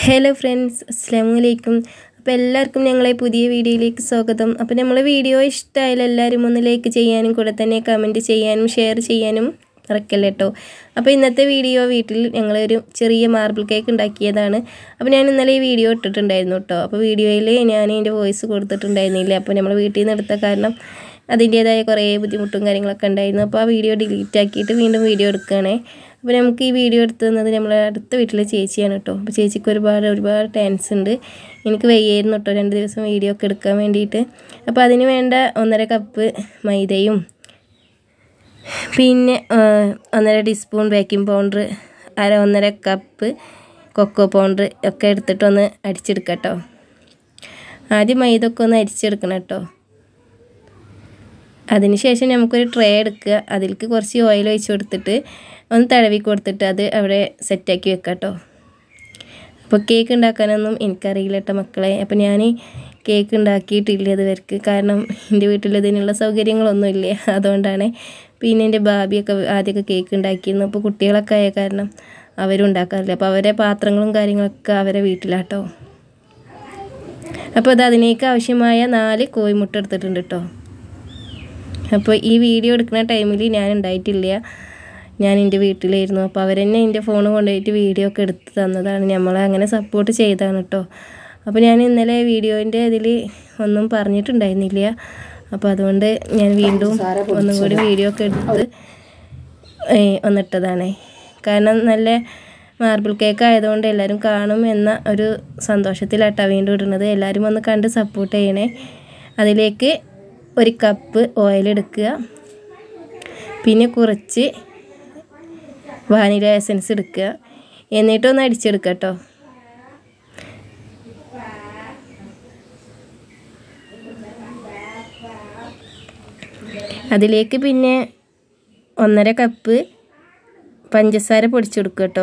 hello friends അസ്സാം വലൈക്കും അപ്പോൾ എല്ലാവർക്കും ഞങ്ങളെ പുതിയ വീഡിയോയിലേക്ക് സ്വാഗതം അപ്പോൾ നമ്മളെ വീഡിയോ ഇഷ്ടമായാലും എല്ലാവരും ഒന്ന് ലൈക്ക് ചെയ്യാനും കൂടെ തന്നെ കമൻറ്റ് ചെയ്യാനും ഷെയർ ചെയ്യാനും മറക്കല്ല കേട്ടോ അപ്പോൾ ഇന്നത്തെ വീഡിയോ വീട്ടിൽ ഞങ്ങളൊരു ചെറിയ മാർബിൾ കേക്ക് ഉണ്ടാക്കിയതാണ് അപ്പോൾ ഞാൻ ഇന്നലെ ഈ വീഡിയോ ഇട്ടിട്ടുണ്ടായിരുന്നു കേട്ടോ അപ്പോൾ വീഡിയോയിൽ ഞാൻ എൻ്റെ വോയിസ് കൊടുത്തിട്ടുണ്ടായിരുന്നില്ല അപ്പോൾ നമ്മൾ വീട്ടിൽ നിന്ന് എടുത്ത കാരണം അതിൻ്റേതായ കുറേ ബുദ്ധിമുട്ടും കാര്യങ്ങളൊക്കെ ഉണ്ടായിരുന്നു അപ്പോൾ ആ വീഡിയോ ഡിലീറ്റ് ആക്കിയിട്ട് വീണ്ടും വീഡിയോ എടുക്കുകയാണേ അപ്പോൾ നമുക്ക് ഈ വീഡിയോ എടുത്തു തന്നത് നമ്മളെ അടുത്ത വീട്ടിലെ ചേച്ചിയാണ് കേട്ടോ അപ്പോൾ ചേച്ചിക്ക് ഒരുപാട് ഒരുപാട് ടാൻസ് ഉണ്ട് എനിക്ക് വയ്യായിരുന്നു കേട്ടോ രണ്ട് ദിവസം വീഡിയോ ഒക്കെ എടുക്കാൻ വേണ്ടിയിട്ട് അപ്പോൾ അതിന് വേണ്ട ഒന്നര കപ്പ് മൈദയും പിന്നെ ആ, ഒന്നര ടീസ്പൂൺ ബേക്കിംഗ് പൗഡർ അര ഒന്നര കപ്പ് കൊക്കോ പൗഡർ ഒക്കെ എടുത്തിട്ടൊന്ന് അടിച്ചെടുക്കാം കേട്ടോ ആദ്യം മൈദ ഒക്കെ ഒന്ന് അരിച്ചെടുക്കണം കേട്ടോ അതിനുശേഷം നമുക്കൊരു ട്രേ എടുക്കുക അതിലേക്ക് കുറച്ച് ഓയിൽ ഒഴിച്ച് കൊടുത്തിട്ട് ഒന്ന് തടവി കൊടുത്തിട്ട് അത് അവിടെ സെറ്റാക്കി വെക്കാം കേട്ടോ അപ്പോൾ കേക്ക് ഉണ്ടാക്കാനൊന്നും എനിക്കറിയില്ല കേട്ടോ മക്കളെ അപ്പോൾ ഞാൻ കേക്ക് ഉണ്ടാക്കിയിട്ടില്ല ഇതുവരെക്ക് കാരണം എൻ്റെ വീട്ടിൽ ഇതിനുള്ള സൗകര്യങ്ങളൊന്നും ഇല്ല അതുകൊണ്ടാണ് പിന്നെ എൻ്റെ ഭാബിയൊക്കെ ആദ്യമൊക്കെ കേക്ക് ഉണ്ടാക്കിയിരുന്നു അപ്പോൾ കുട്ടികളൊക്കെ ആയ കാരണം അവരും ഉണ്ടാക്കാറില്ല അപ്പോൾ അവരെ പാത്രങ്ങളും കാര്യങ്ങളൊക്കെ അവരെ വീട്ടിലാട്ടോ അപ്പോൾ അത് അതിനേക്ക് ആവശ്യമായ നാല് കോഴിമുട്ട എടുത്തിട്ടുണ്ട് കേട്ടോ അപ്പോൾ ഈ വീഡിയോ എടുക്കുന്ന ടൈമിൽ ഞാൻ ഉണ്ടായിട്ടില്ല ഞാൻ എൻ്റെ വീട്ടിലായിരുന്നു അപ്പോൾ അവരെന്നെ എൻ്റെ ഫോൺ കൊണ്ടുപോയിട്ട് വീഡിയോ ഒക്കെ എടുത്ത് തന്നതാണ് നമ്മളെ അങ്ങനെ സപ്പോർട്ട് ചെയ്തതാണ് കേട്ടോ അപ്പോൾ ഞാൻ ഇന്നലെ വീഡിയോൻ്റെ ഇതിൽ ഒന്നും പറഞ്ഞിട്ടുണ്ടായിരുന്നില്ല അപ്പോൾ അതുകൊണ്ട് ഞാൻ വീണ്ടും ഒന്നും കൂടി വീഡിയോ ഒക്കെ എടുത്ത് ഏ, ഒന്നിട്ടതാണ് കാരണം നല്ല മാർബിൾ കേക്ക് ആയതുകൊണ്ട് എല്ലാവരും കാണും എന്ന ഒരു സന്തോഷത്തിലാട്ടാണ് വീണ്ടും ഇടുന്നത് എല്ലാവരും ഒന്ന് കണ്ട് സപ്പോർട്ട് ചെയ്യണേ അതിലേക്ക് ഒരു കപ്പ് ഓയിൽ എടുക്കുക പിന്നെ കുറച്ച് വാനില എസൻസ് എടുക്കുക എന്നിട്ടൊന്ന് അടിച്ചെടുക്കുക കേട്ടോ അതിലേക്ക് പിന്നെ ഒന്നര കപ്പ് പഞ്ചസാര പൊടിച്ചെടുക്കുക കേട്ടോ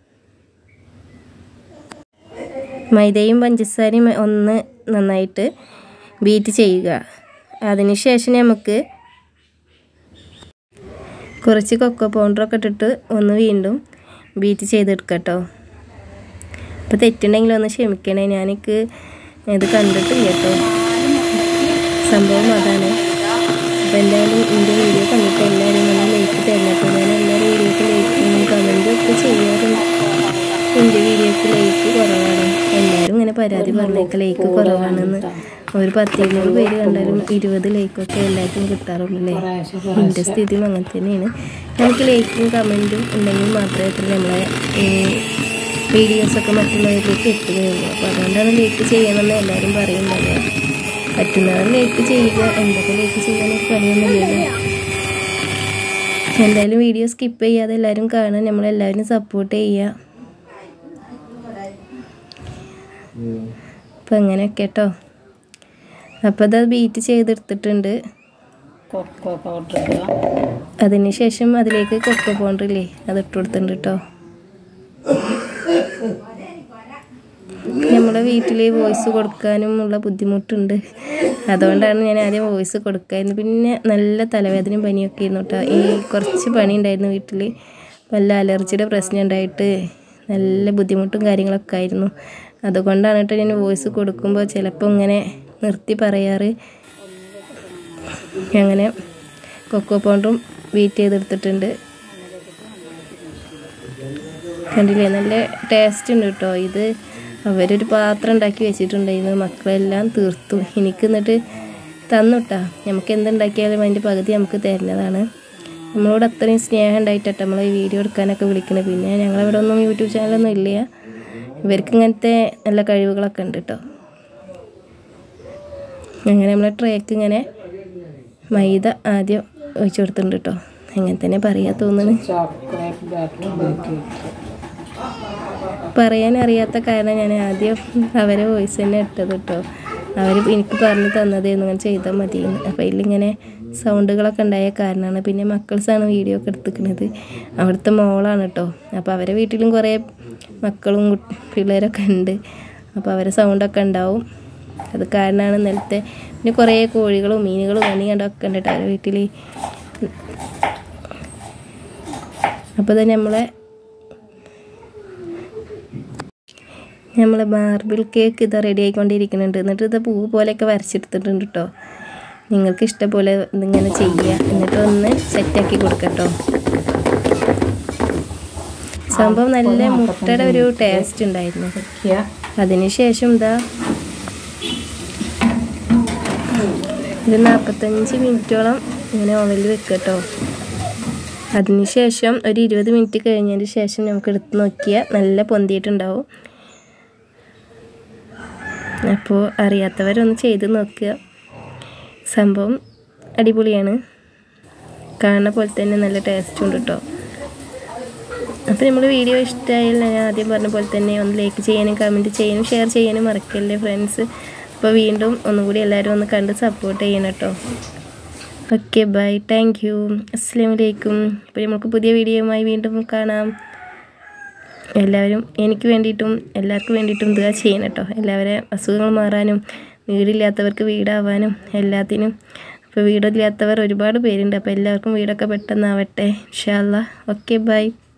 മൈദയും പഞ്ചസാരയും ഒന്ന് നന്നായിട്ട് ബീറ്റ് ചെയ്യുക അതിനുശേഷം നമുക്ക് കുറച്ച് കൊക്കോ പൗഡറൊക്കെ ഇട്ടിട്ട് ഒന്ന് വീണ്ടും ബീറ്റ് ചെയ്തെടുക്കാം കേട്ടോ അപ്പോൾ തെറ്റുണ്ടെങ്കിൽ ഒന്ന് ക്ഷമിക്കണേ ഞാനെനിക്ക് ഇത് കണ്ടിട്ടില്ല കേട്ടോ സംഭവം അതാണ് അപ്പോൾ എന്തായാലും എൻ്റെ വീഡിയോ കണ്ടിട്ട് എല്ലാവരും ഒന്ന് ലൈക്ക് തരണം കേട്ടോ ഞാൻ എല്ലാവരും വീഡിയോക്ക് ലൈക്ക് കമൻറ്റും ഒക്കെ ചെയ്യാറുണ്ട് എൻ്റെ വീഡിയോക്ക് ലൈക്ക് കുറവാണ് എല്ലാവരും ഇങ്ങനെ പരാതി പറഞ്ഞേക്ക ലൈക്ക് കുറവാണെന്ന് ഒരു പത്ത് ഇരുന്നൂറ് പേര് കണ്ടാലും ഇരുപത് ലൈക്കൊക്കെ എല്ലാവർക്കും കിട്ടാറുള്ളൂ അല്ലേ എൻ്റെ സ്ഥിതിയും അങ്ങനെ തന്നെയാണ് നമുക്ക് ലൈക്കും കമൻറ്റും ഉണ്ടെങ്കിൽ മാത്രമേ ഇത്ര നമ്മളെ വീഡിയോസൊക്കെ മറ്റുള്ളവരിലേക്ക് എത്തുകയുള്ളൂ അപ്പോൾ അതുകൊണ്ടാണ് ലൈക്ക് ചെയ്യണമെന്ന് എല്ലാവരും പറയുന്നത് പറ്റുന്നവർ ലൈക്ക് ചെയ്യുക എന്തൊക്കെ ലൈക്ക് ചെയ്യാനൊക്കെ പറയുന്നില്ലല്ലോ എന്തായാലും വീഡിയോ സ്കിപ്പ് ചെയ്യാതെ എല്ലാവരും കാണാൻ നമ്മളെല്ലാവരും സപ്പോർട്ട് ചെയ്യുക അപ്പം അങ്ങനെയൊക്കെ കേട്ടോ അപ്പോൾ അത് ബീറ്റ് ചെയ്തെടുത്തിട്ടുണ്ട് കൊക്കോ പൗഡർ ഇടുക അതിന് ശേഷം അതിലേക്ക് കൊക്കോ പൗഡർ ഇല്ലേ അത് ഇട്ട് കൊടുത്തിട്ടുണ്ട് കേട്ടോ നമ്മുടെ വീട്ടിൽ വോയിസ് കൊടുക്കാനും ഉള്ള ബുദ്ധിമുട്ടുണ്ട് അതുകൊണ്ടാണ് ഞാൻ ആദ്യം വോയിസ് കൊടുക്കായിരുന്നു പിന്നെ നല്ല തലവേദനയും പനിയൊക്കെ ആയിരുന്നു കേട്ടോ ഈ കുറച്ച് പണി ഉണ്ടായിരുന്നു വീട്ടിൽ വല്ല അലർജിയുടെ പ്രശ്നം ഉണ്ടായിട്ട് നല്ല ബുദ്ധിമുട്ടും കാര്യങ്ങളൊക്കെ ആയിരുന്നു അതുകൊണ്ടാണ് കേട്ടോ ഞാൻ വോയിസ് കൊടുക്കുമ്പോൾ ചിലപ്പോൾ ഇങ്ങനെ നിർത്തി പറയാറ് അങ്ങനെ കൊക്കോ പൗഡറും ബീറ്റ് ചെയ്തെടുത്തിട്ടുണ്ട് കണ്ടില്ലേ നല്ല ടേസ്റ്റ് ഉണ്ട് കേട്ടോ ഇത് അവരൊരു പാത്രം ഉണ്ടാക്കി വെച്ചിട്ടുണ്ടായിരുന്നു മക്കളെല്ലാം തീർത്തു എനിക്ക് എന്നിട്ട് തന്നുട്ടാ നമുക്ക് എന്തുണ്ടാക്കിയാലും അതിൻ്റെ പകുതി നമുക്ക് തരുന്നതാണ് നമ്മളോട് അത്രയും സ്നേഹം ഉണ്ടായിട്ടാ നമ്മളെ ഈ വീഡിയോ എടുക്കാനൊക്കെ വിളിക്കുന്നത് പിന്നെ ഞങ്ങളവിടെ ഒന്നും യൂട്യൂബ് ചാനലൊന്നും ഇല്ല ഇവർക്ക് ഇങ്ങനത്തെ നല്ല കഴിവുകളൊക്കെ ഉണ്ട് കേട്ടോ അങ്ങനെ നമ്മളെ ട്രേക്ക് ഇങ്ങനെ മൈദ ആദ്യം ഒഴിച്ചു കൊടുത്തിട്ടുണ്ട് കേട്ടോ അങ്ങനെ തന്നെ പറയാ തോന്നുന്നു ചോക്ലേറ്റ് ബാറ്റർ ബേക്ക് പറയാൻ അറിയാത്ത കാരണം ഞാൻ ആദ്യം അവരെ വോയിസ് തന്നെ ഇട്ടത് കേട്ടോ അവർ എനിക്ക് പറഞ്ഞു തന്നതായിരുന്നു ഇങ്ങനെ ചെയ്താൽ മതിയെന്ന് അപ്പോൾ ഇതിലിങ്ങനെ സൗണ്ടുകളൊക്കെ ഉണ്ടായ കാരണമാണ് പിന്നെ മക്കൾസാണ് വീഡിയോ ഒക്കെ എടുത്തിക്കുന്നത് അവിടുത്തെ മോളാണ് കേട്ടോ അപ്പോൾ അവരെ വീട്ടിലും കുറേ മക്കളും കുട്ടി- പിള്ളേരൊക്കെ ഉണ്ട് അപ്പോൾ അവരെ സൗണ്ടൊക്കെ ഉണ്ടാവും അത് കാരണമാണ് ഇന്നലത്തെ പിന്നെ കുറേ കോഴികളും മീനുകളും മണി കണ്ടൊക്കെ ഉണ്ട് കേട്ടോ അവരെ വീട്ടിൽ അപ്പോൾ തന്നെ നമ്മളെ നമ്മളെ മാർബിൾ കേക്ക് ഇത് റെഡി ആയിക്കൊണ്ടിരിക്കുന്നുണ്ട് എന്നിട്ട് ഇത് പൂ പോലെയൊക്കെ വരച്ചെടുത്തിട്ടുണ്ട് കേട്ടോ നിങ്ങൾക്ക് ഇഷ്ടം പോലെ ഇതിങ്ങനെ ചെയ്യുക എന്നിട്ട് ഒന്ന് സെറ്റാക്കി കൊടുക്കട്ടോ സംഭവം നല്ല മുട്ടയുടെ ഒരു ടേസ്റ്റ് ഉണ്ടായിരുന്നു വെക്കുക അതിനുശേഷം ഇതാ ഒരു നാൽപ്പത്തഞ്ച് മിനിറ്റോളം ഇങ്ങനെ ഓവനിൽ വെക്കുക കേട്ടോ അതിനുശേഷം ഒരു ഇരുപത് മിനിറ്റ് കഴിഞ്ഞതിന് ശേഷം നമുക്ക് എടുത്ത് നോക്കിയാൽ നല്ല പൊന്തിയിട്ടുണ്ടാവും അപ്പോൾ അറിയാത്തവരൊന്ന് ചെയ്ത് നോക്കുക സംഭവം അടിപൊളിയാണ് കാണുന്ന പോലെ തന്നെ നല്ല ടേസ്റ്റും ഉണ്ട് കേട്ടോ അപ്പോൾ നമ്മൾ വീഡിയോ ഇഷ്ടമായാൽ ഞാൻ ആദ്യം പറഞ്ഞ പോലെ തന്നെ ഒന്ന് ലൈക്ക് ചെയ്യാനും കമൻറ്റ് ചെയ്യാനും ഷെയർ ചെയ്യാനും മറക്കല്ലേ ഫ്രണ്ട്സ് അപ്പോൾ വീണ്ടും ഒന്നും കൂടി എല്ലാവരും ഒന്ന് കണ്ട് സപ്പോർട്ട് ചെയ്യണം കേട്ടോ ഓക്കെ ബൈ താങ്ക് യു അസ്സാം വലൈക്കും അപ്പോൾ നമുക്ക് പുതിയ വീഡിയോയുമായി വീണ്ടും കാണാം എല്ലാവരും എനിക്ക് വേണ്ടിയിട്ടും എല്ലാവർക്കും വേണ്ടിയിട്ടും ഇതുക ചെയ്യണം കേട്ടോ എല്ലാവരെ അസുഖങ്ങൾ മാറാനും വീടില്ലാത്തവർക്ക് വീടാവാനും എല്ലാത്തിനും അപ്പോൾ വീടില്ലാത്തവർ ഒരുപാട് പേരുണ്ട് അപ്പോൾ എല്ലാവർക്കും വീടൊക്കെ പെട്ടെന്നാവട്ടെ ഇൻഷാല്ല ഓക്കെ ബൈ